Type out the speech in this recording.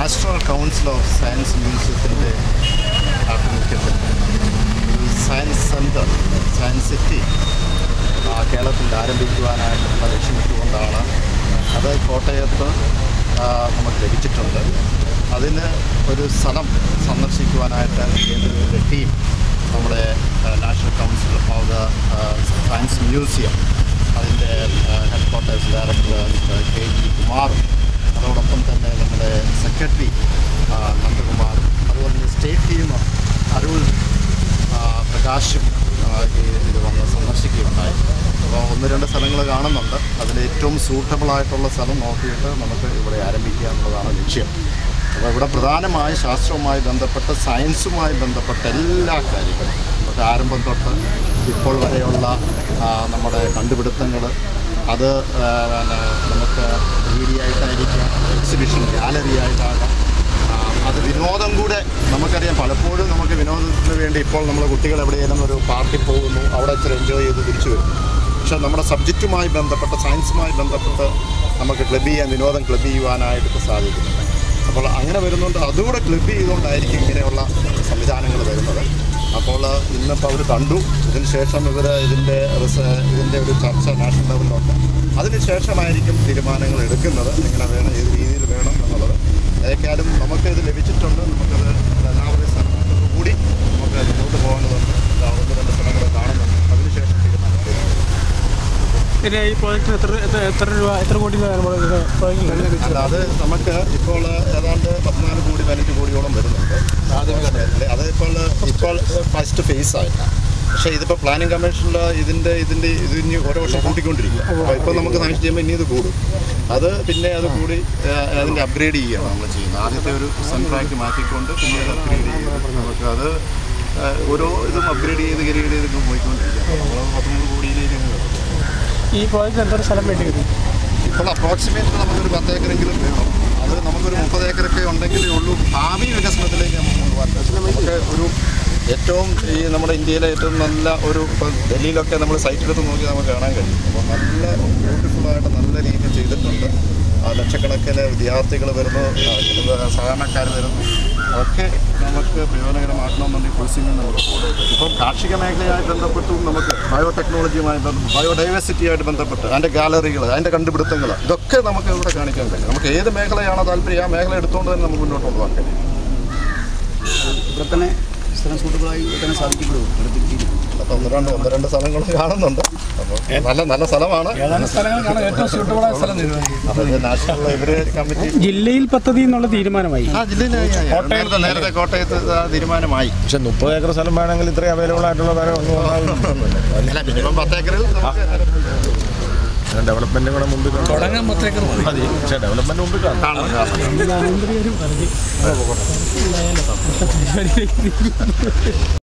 National council of science മ്യൂസിയത്തിൻ്റെ ആഭിമുഖ്യത്തിൽ ഒരു സയൻസ് സെൻറ്റർ സയൻസ് സിറ്റി ആ, കേരളത്തിൽ ആരംഭിക്കുവാനായിട്ടുള്ള ലക്ഷ്യമിട്ടുകൊണ്ടാണ് അത് കോട്ടയത്ത് ആ, നമുക്ക് ലഭിച്ചിട്ടുണ്ട് അതിന് ഒരു സ്ഥലം സന്ദർശിക്കുവാനായിട്ട് കേന്ദ്രത്തിൻ്റെ ടീം നമ്മുടെ ആ, national council of the science museum അതിൻ്റെ headquarters director mister K G കുമാറും അതോടൊപ്പം തന്നെ നമ്മുടെ സെക്രട്ടറി ആ, നന്ദകുമാറും അതുപോലെ തന്നെ സ്റ്റേറ്റ് ടീം അരുൾ ആ, പ്രകാശും ആ, ഈ ഇത് വന്ന് സന്ദർശിക്കുകയുണ്ടായി അപ്പോൾ ഒന്ന് രണ്ട് സ്ഥലങ്ങൾ കാണുന്നുണ്ട് അതിൽ ഏറ്റവും സൂട്ടബിളായിട്ടുള്ള സ്ഥലം നോക്കിയിട്ട് നമുക്ക് ഇവിടെ ആരംഭിക്കുക എന്നുള്ളതാണ് ലക്ഷ്യം അപ്പോൾ ഇവിടെ പ്രധാനമായി ശാസ്ത്രവുമായി ബന്ധപ്പെട്ട സയൻസുമായി ബന്ധപ്പെട്ട എല്ലാ കാര്യങ്ങളും നമുക്ക് ആരംഭം തൊട്ട് ഇപ്പോൾ വരെയുള്ള ആ, നമ്മുടെ കണ്ടുപിടുത്തങ്ങൾ അത് ആ, പിന്നെ നമുക്ക് മീഡിയ ആയിട്ടായിരിക്കാം എക്സിബിഷൻ ഗാലറി ആയിട്ടാകാം ആ, അത് വിനോദം കൂടെ നമുക്കറിയാം പലപ്പോഴും നമുക്ക് വിനോദത്തിന് വേണ്ടി ഇപ്പോൾ നമ്മൾ കുട്ടികൾ എവിടെയെങ്കിലും ഒരു പാർട്ടി പോകുന്നു അവിടെ ഇച്ചിരി എൻജോയ് ചെയ്ത് തിരിച്ചു വരും പക്ഷേ നമ്മുടെ സബ്ജക്റ്റുമായി ബന്ധപ്പെട്ട സയൻസുമായി ബന്ധപ്പെട്ട് നമുക്ക് ക്ലബ് ചെയ്യാൻ വിനോദം ക്ലബ് ചെയ്യുവാനായിട്ട് സാധിക്കുന്നുണ്ട് അപ്പോൾ അങ്ങനെ വരുന്നുണ്ട് അതുകൂടെ ക്ലബ് ചെയ്തുകൊണ്ടായിരിക്കും ഇങ്ങനെയുള്ള സംവിധാനങ്ങൾ വരുന്നത് അപ്പോൾ ഇന്നിപ്പോൾ അവർ കണ്ടു ഇതിന് ശേഷം ഇവർ ഇതിൻ്റെ റിസ ഇതിൻ്റെ ഒരു ചർച്ച നാഷണൽ ലെവലിലുണ്ട് അതിനുശേഷമായിരിക്കും തീരുമാനങ്ങൾ എടുക്കുന്നത് എങ്ങനെ വേണം ഏത് രീതിയിൽ വേണം എന്നുള്ളത് ഏതായാലും നമുക്ക് ഇത് ലഭിച്ചിട്ടുണ്ട് നമുക്കത് എല്ലാവരുടെയും സ്ഥലത്തോടു കൂടി നമുക്ക് മുന്നോട്ട് പോകേണ്ടതുണ്ട് ഇതാ ഒന്ന് രണ്ട് സ്ഥലങ്ങൾ കാണുന്നുണ്ട് അതിനുശേഷം തീരുമാനം എടുക്കും. പിന്നെ ഈ പ്രോജക്റ്റിന് എത്ര എത്ര- എത്ര രൂപ എത്ര കോടി രൂപ നമ്മൾ ഇത് പ്രോജക്റ്റ് അല്ല അത് നമുക്ക് ഇപ്പോൾ ഏതാണ്ട് പതിനാല് കോടി പതിനഞ്ച് കോടിയോളം വരുന്നുണ്ട് അല്ലേ, അത് ഇപ്പോൾ ഇപ്പോൾ ഫസ്റ്റ് ഫേസ് ആയിട്ടാണ് പക്ഷേ ഇതിപ്പോൾ പ്ലാനിംഗ് കമ്മീഷനിൽ ഇതിൻ്റെ ഇതിൻ്റെ ഇത് ഇനി ഓരോ വർഷം കൂട്ടിക്കൊണ്ടിരിക്കുക അപ്പോൾ ഇപ്പോൾ നമുക്ക് നാശം ചെയ്യുമ്പോൾ ഇനി ഇത് കൂടും അത് പിന്നെ അത് കൂടി ആ, അതിൻ്റെ അപ്ഗ്രേഡ് ചെയ്യുകയാണ് നമ്മൾ ചെയ്യുന്നത് ആദ്യത്തെ ഒരു സൺട്രാക്ക് മാറ്റിക്കൊണ്ട് പിന്നെ അത് അപ്ഗ്രേഡ് ചെയ്ത് നമുക്ക് അത് ആ, ഓരോ ഇതും അപ്ഗ്രേഡ് ചെയ്ത് ഗ്രേഡ് ചെയ്ത് പോയിക്കൊണ്ടിരിക്കുക അപ്പോൾ നമ്മൾ പത്തൊമ്പത് കോടിയിലേക്ക് അങ്ങ് വരും. ഈ പ്രോജക്റ്റ് എത്ര സ്ഥലം വേണ്ടി വരും ഇപ്പോൾ അപ്രോക്സിമേറ്റ് നമുക്കൊരു പത്ത് ഏക്കറെങ്കിലും വേണം അത് നമുക്കൊരു മുപ്പത് ഏക്കറൊക്കെ ഉണ്ടെങ്കിലേ ഉള്ളൂ ഭാവി വികസനത്തിലേക്ക് നമുക്ക് കൊണ്ടുപോകാൻ പറ്റും നമുക്ക് ഒരു ഏറ്റവും ഈ നമ്മുടെ ഇന്ത്യയിലെ ഏറ്റവും നല്ല ഒരു ഇപ്പം ഡൽഹിയിലൊക്കെ നമ്മൾ സൈറ്റിലെടുത്ത് നോക്കി നമുക്ക് കാണാൻ കഴിയും അപ്പോൾ നല്ല ബ്യൂട്ടിഫുള്ളായിട്ട് നല്ല രീതിയിൽ ചെയ്തിട്ടുണ്ട് ആ, ലക്ഷക്കണക്കിന് വിദ്യാർത്ഥികൾ വരുന്നു ആ, ചില സാധാരണക്കാർ വരുന്നു അതൊക്കെ നമുക്ക് പ്രയോജനകരമാക്കണമെന്നുണ്ടെങ്കിൽ കുറിച്ചിങ് നമുക്ക് ഇപ്പം കാർഷിക മേഖലയായി ബന്ധപ്പെട്ടും നമുക്ക് ബയോടെക്നോളജിയുമായി ബന്ധപ്പെട്ട് ബയോഡൈവേഴ്സിറ്റിയായിട്ട് ബന്ധപ്പെട്ട് അതിൻ്റെ ഗാലറികൾ അതിൻ്റെ കണ്ടുപിടുത്തങ്ങൾ ഇതൊക്കെ നമുക്ക് ഇവിടെ കാണിക്കാൻ കഴിയും നമുക്ക് ഏത് മേഖലയാണോ താല്പര്യം ആ മേഖല എടുത്തുകൊണ്ട് തന്നെ നമുക്ക് മുന്നോട്ട് കൊണ്ടുപോകാൻ കഴിയും ഇവിടെ തന്നെ സ്ഥലം സൂട്ടബിളായി ഇവിടെ തന്നെ സാധിക്കപ്പെടും അപ്പോൾ ഒന്ന് രണ്ട് ഒന്ന് രണ്ട് സ്ഥലങ്ങൾ കാണുന്നുണ്ട് അപ്പോൾ നല്ല നല്ല സ്ഥലമാണ് ഏതാനും സ്ഥലങ്ങൾ കാണാൻ ഏറ്റവും സൂട്ടബിളായ സ്ഥലം തീരുമാനിക്കും അപ്പോൾ ഇത് നാഷണൽ ഇവര് കമ്മിറ്റി ജില്ലയിൽ പദ്ധതി എന്നുള്ള തീരുമാനമായി ആ ജില്ലയിലായി നേരത്തെ നേരത്തെ കോട്ടയത്ത് ആ തീരുമാനമായി പക്ഷെ മുപ്പത് ഏക്കർ സ്ഥലം വേണമെങ്കിൽ ഇത്രയും അവൈലബിൾ ആയിട്ടുള്ള വേറെ ഒന്നും അല്ല മിനിമം പത്ത് ഏക്കറിൽ നമുക്ക് ഡെവലപ്മെന്റും കൂടെ മുമ്പിൽ കാണും. തുടങ്ങാൻ പത്തേക്കർ മതി മതി പക്ഷേ ഡെവലപ്മെന്റ് മുമ്പിൽ കാണും കാണണം കാണണം മന്ത്രി ഒരു പറഞ്ഞു